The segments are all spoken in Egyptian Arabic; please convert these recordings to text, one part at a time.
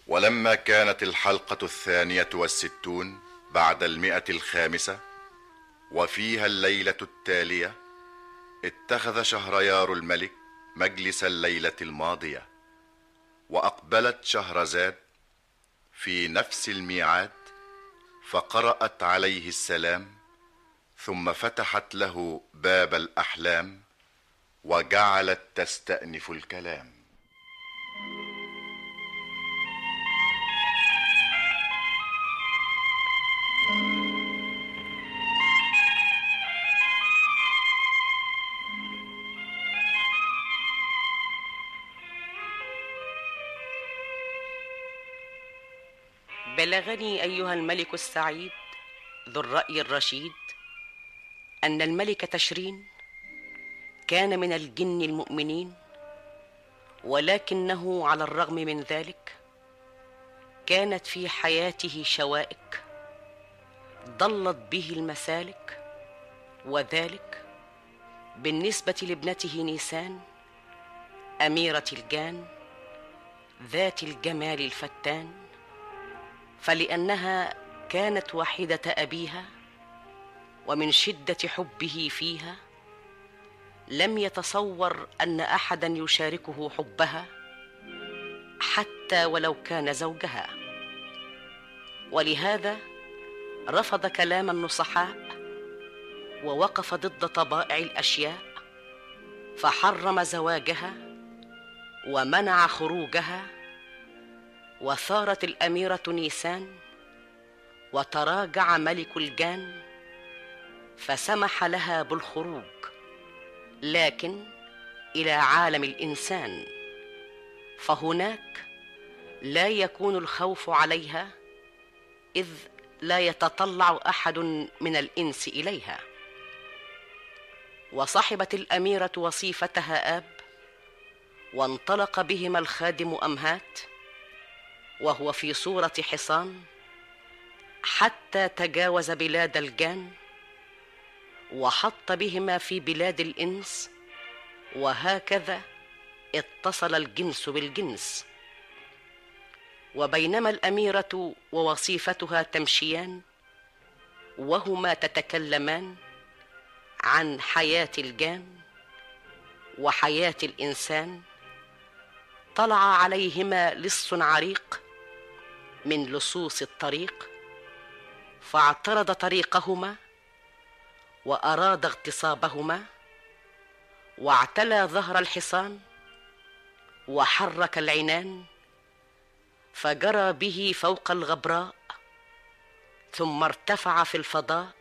ولما كانت الحلقة الثانية والستون بعد المئة الخامسة وفيها الليلة التالية اتخذ شهريار الملك مجلس الليلة الماضية وأقبلت شهرزاد في نفس الميعاد فقرأت عليه السلام ثم فتحت له باب الأحلام وجعلت تستأنف الكلام بلغني ايها الملك السعيد ذو الراي الرشيد ان الملك تشرين كان من الجن المؤمنين ولكنه على الرغم من ذلك كانت في حياته شوائك ضلت به المسالك وذلك بالنسبه لابنته نيسان اميره الجان ذات الجمال الفتان فلانها كانت وحيده ابيها ومن شده حبه فيها لم يتصور ان احدا يشاركه حبها حتى ولو كان زوجها ولهذا رفض كلام النصحاء ووقف ضد طبائع الاشياء فحرم زواجها ومنع خروجها وثارت الاميره نيسان وتراجع ملك الجان فسمح لها بالخروج لكن الى عالم الانسان فهناك لا يكون الخوف عليها اذ لا يتطلع احد من الانس اليها وصحبت الاميره وصيفتها اب وانطلق بهما الخادم امهات وهو في صوره حصان حتى تجاوز بلاد الجان وحط بهما في بلاد الانس وهكذا اتصل الجنس بالجنس وبينما الاميره ووصيفتها تمشيان وهما تتكلمان عن حياه الجان وحياه الانسان طلع عليهما لص عريق من لصوص الطريق فاعترض طريقهما واراد اغتصابهما واعتلى ظهر الحصان وحرك العنان فجرى به فوق الغبراء ثم ارتفع في الفضاء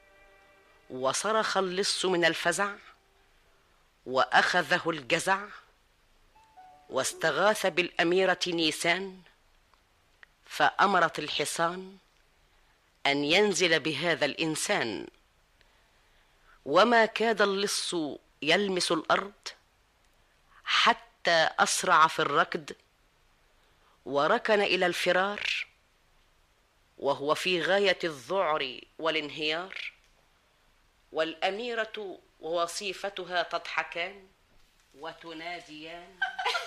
وصرخ اللص من الفزع واخذه الجزع واستغاث بالاميره نيسان فامرت الحصان ان ينزل بهذا الانسان وما كاد اللص يلمس الارض حتى اسرع في الركض وركن الى الفرار وهو في غايه الذعر والانهيار والاميره ووصيفتها تضحكان وتناديان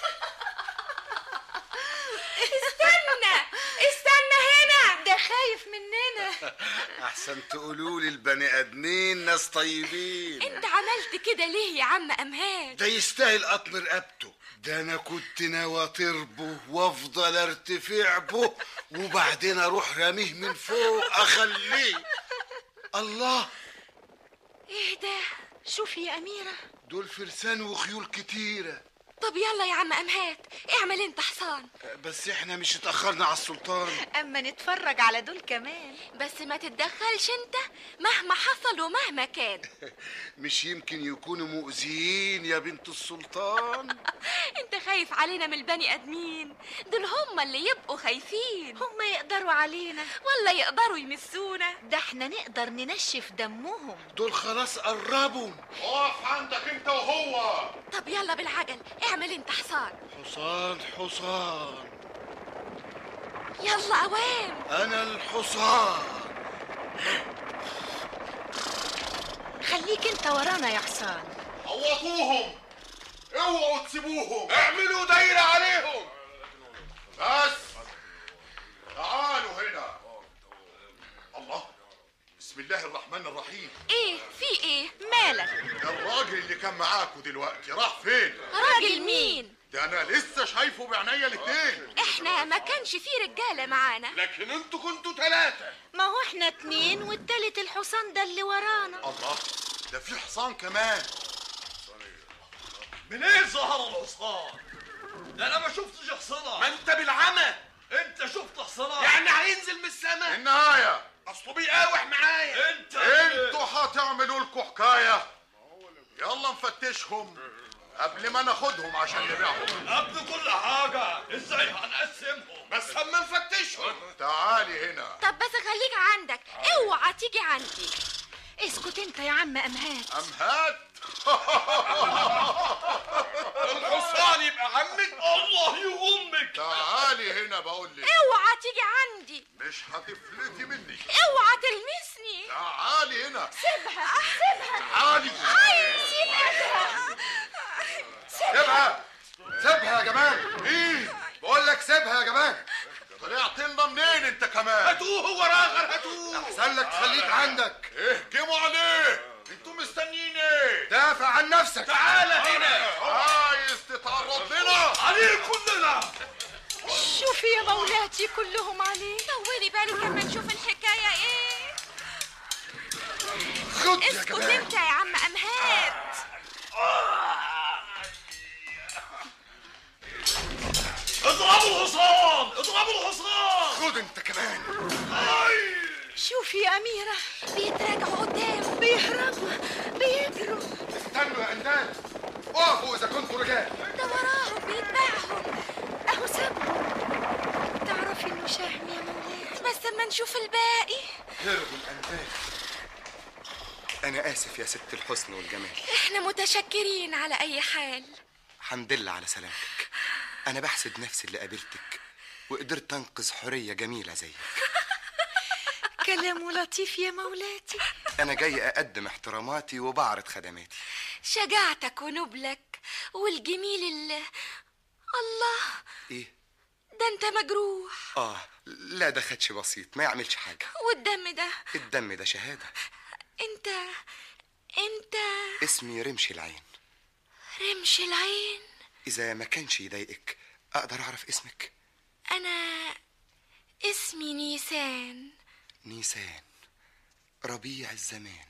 استنى استنى هنا ده خايف مننا احسن تقولوا لي البني ادمين ناس طيبين انت عملت كده ليه يا عم امهات ده يستاهل قطم رقبته ده انا كنت ناوي اطربه وافضل ارتفع به وبعدين اروح راميه من فوق اخليه الله ايه ده شوفي يا اميره دول فرسان وخيول كتيره طب يلا يا عم امهات اعمل انت حصان بس احنا مش اتاخرنا على السلطان اما نتفرج على دول كمان بس ما تتدخلش انت مهما حصل ومهما كان مش يمكن يكونوا مؤذيين يا بنت السلطان انت خايف علينا من البني ادمين دول هم اللي يبقوا خايفين هم يقدروا علينا ولا يقدروا يمسونا ده احنا نقدر ننشف دمهم دول خلاص قربوا اقف عندك انت وهو طب يلا بالعجل اعمل انت حصان حصان حصان يلا اوام انا الحصان خليك انت ورانا يا حصان عوضوهم اوعوا تسيبوهم اعملوا دايرة عليهم بس الراجل اللي كان معاكوا دلوقتي راح فين راجل مين ده انا لسه شايفه بعينيا الاتنين احنا ما كانش في رجاله معانا لكن انتوا كنتوا ثلاثة ما هو احنا اتنين والتالت الحصان ده اللي ورانا الله ده في حصان كمان منين ظهر الحصان؟ ده انا ما شفتش حصانه ما انت بالعمى انت شفت حصانه يعني هينزل من السماء النهاية اصله بيقاوح معايا انت انتوا هتعملوا لكم حكاية يلا نفتشهم قبل ما ناخدهم عشان نبيعهم قبل كل حاجه ازاي هنقسمهم بس اما نفتشهم تعالي هنا طب بس خليك عندك اوعى تيجي عندي اسكت انت يا عم امهات امهات الحصان يبقى عمك الله يغمك تعالي هنا بقول لك اوعى تيجي عندي مش هتفلتي مني اوعى تلمسني تعالي هنا سيبها سيبها تعالي سيب ايدها سيبها سيبها يا جمال ايه بقول لك سيبها يا جمال طلعت لنا منين انت كمان هاتوه هو راغر هاتوه احسن لك تخليك عندك اهجموا عليه انتوا مستنيين ايه دافع عن نفسك تعالى هنا عايز تتعرض لنا عليه كلنا شوفي يا مولاتي كلهم عليه طولي بالك لما نشوف الحكايه ايه خد يا اسكت جمال انت يا عم امهات اضربوا الحصان اضربوا الحصان خد انت كمان شوفي يا اميره بيتراجعوا قدام بيهربوا بيجروا استنوا يا اندال اقفوا اذا كنتوا رجال ده وراهم بيتبعهم اهو سابهم تعرفي انه شهم يا مولاتي بس اما نشوف الباقي هربوا الأنفال أنا آسف يا ست الحسن والجمال احنا متشكرين على اي حال حمد لله على سلامتك أنا بحسد نفسي اللي قابلتك وقدرت أنقذ حورية جميلة زيك كلامه لطيف يا مولاتي أنا جاي أقدم احتراماتي وبعرض خدماتي شجاعتك ونبلك والجميل اللي الله إيه؟ ده انت مجروح آه لا ده خدش بسيط ما يعملش حاجة والدم ده الدم ده شهادة انت انت اسمي رمش العين رمش العين إذا ما كانش يضايقك أقدر أعرف اسمك انا اسمي نيسان نيسان ربيع الزمان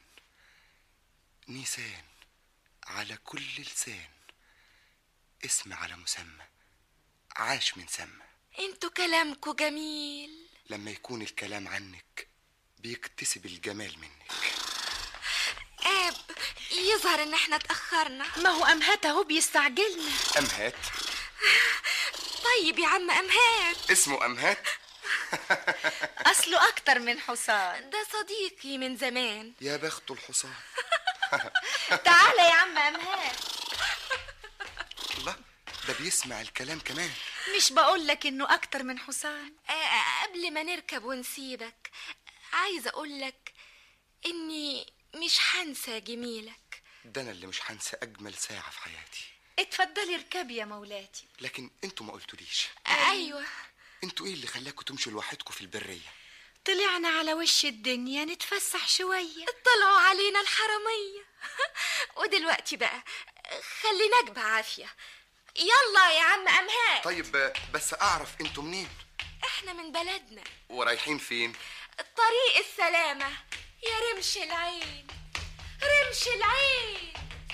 نيسان على كل لسان اسم على مسمى عاش من سمى انتوا كلامكوا جميل لما يكون الكلام عنك بيكتسب الجمال منك اب يظهر ان احنا اتاخرنا ما هو امهات اهو بيستعجلنا أمهات طيب يا عم امهات اسمه أمهات اصله اكتر من حصان ده صديقي من زمان يا بخت الحصان تعالى يا عم امهات الله ده بيسمع الكلام كمان مش بقول لك انه اكتر من حصان آه، قبل ما نركب ونسيبك عايزه اقول لك اني مش هنسى جميلك ده أنا اللي مش هنسى أجمل ساعة في حياتي اتفضلي اركبي يا مولاتي لكن انتوا ما قلتوليش آه، ايوه انتوا ايه اللي خلاكوا تمشوا لوحدكم في البرية طلعنا على وش الدنيا نتفسح شوية طلعوا علينا الحراميه ودلوقتي بقى خليناك بعافيه يلا يا عم امهات طيب آه، بس أعرف انتوا منين احنا من بلدنا ورايحين فين طريق السلامه يا رمش العين رمش العين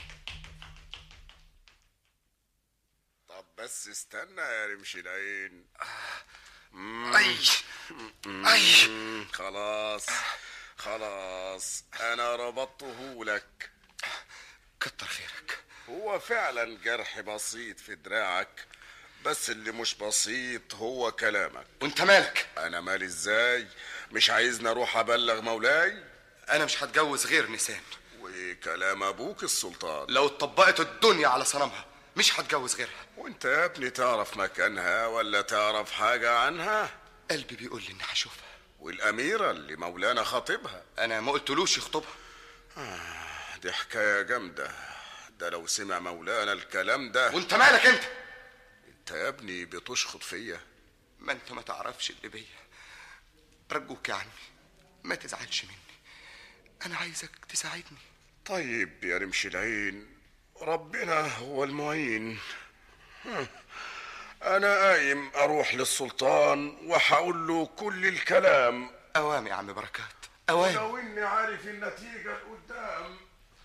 طب بس استنى يا رمش العين أي أي مم، خلاص خلاص انا ربطته لك كتر خيرك هو فعلا جرح بسيط في دراعك بس اللي مش بسيط هو كلامك وانت مالك انا مالي ازاي مش عايزني اروح ابلغ مولاي انا مش هتجوز غير نسان وكلام ابوك السلطان لو اتطبقت الدنيا على صنمها مش هتجوز غيرها وانت يا ابني تعرف مكانها ولا تعرف حاجة عنها قلبي بيقول لي اني هشوفها والأميرة اللي مولانا خاطبها انا ما قلتلوش يخطبها دي حكاية جامدة ده لو سمع مولانا الكلام ده وانت مالك انت انت يا ابني بتشخط فيا ما انت ما تعرفش اللي بيا ارجوك يا عمي ما تزعلش مني انا عايزك تساعدني طيب يا رمش العين ربنا هو المعين هم. انا قايم اروح للسلطان وهقول له كل الكلام اوام يا عم بركات اوام لو اني عارف النتيجه لقدام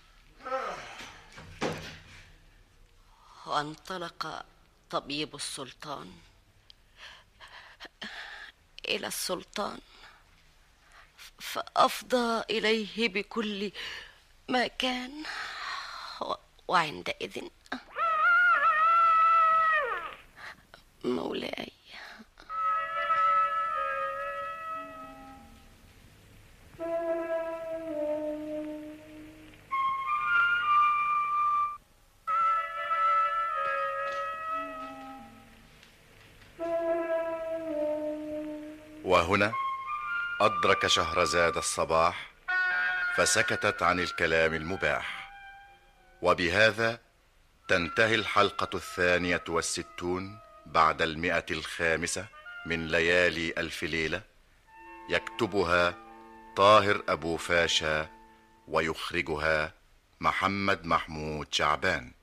وانطلق طبيب السلطان الى السلطان فافضى اليه بكل ما كان و- وعندئذ مولاي وهنا أدرك شهرزاد الصباح فسكتت عن الكلام المباح وبهذا تنتهي الحلقة الثانية والستون بعد المئة الخامسة من ليالي ألف ليلة يكتبها طاهر أبو فاشا ويخرجها محمد محمود شعبان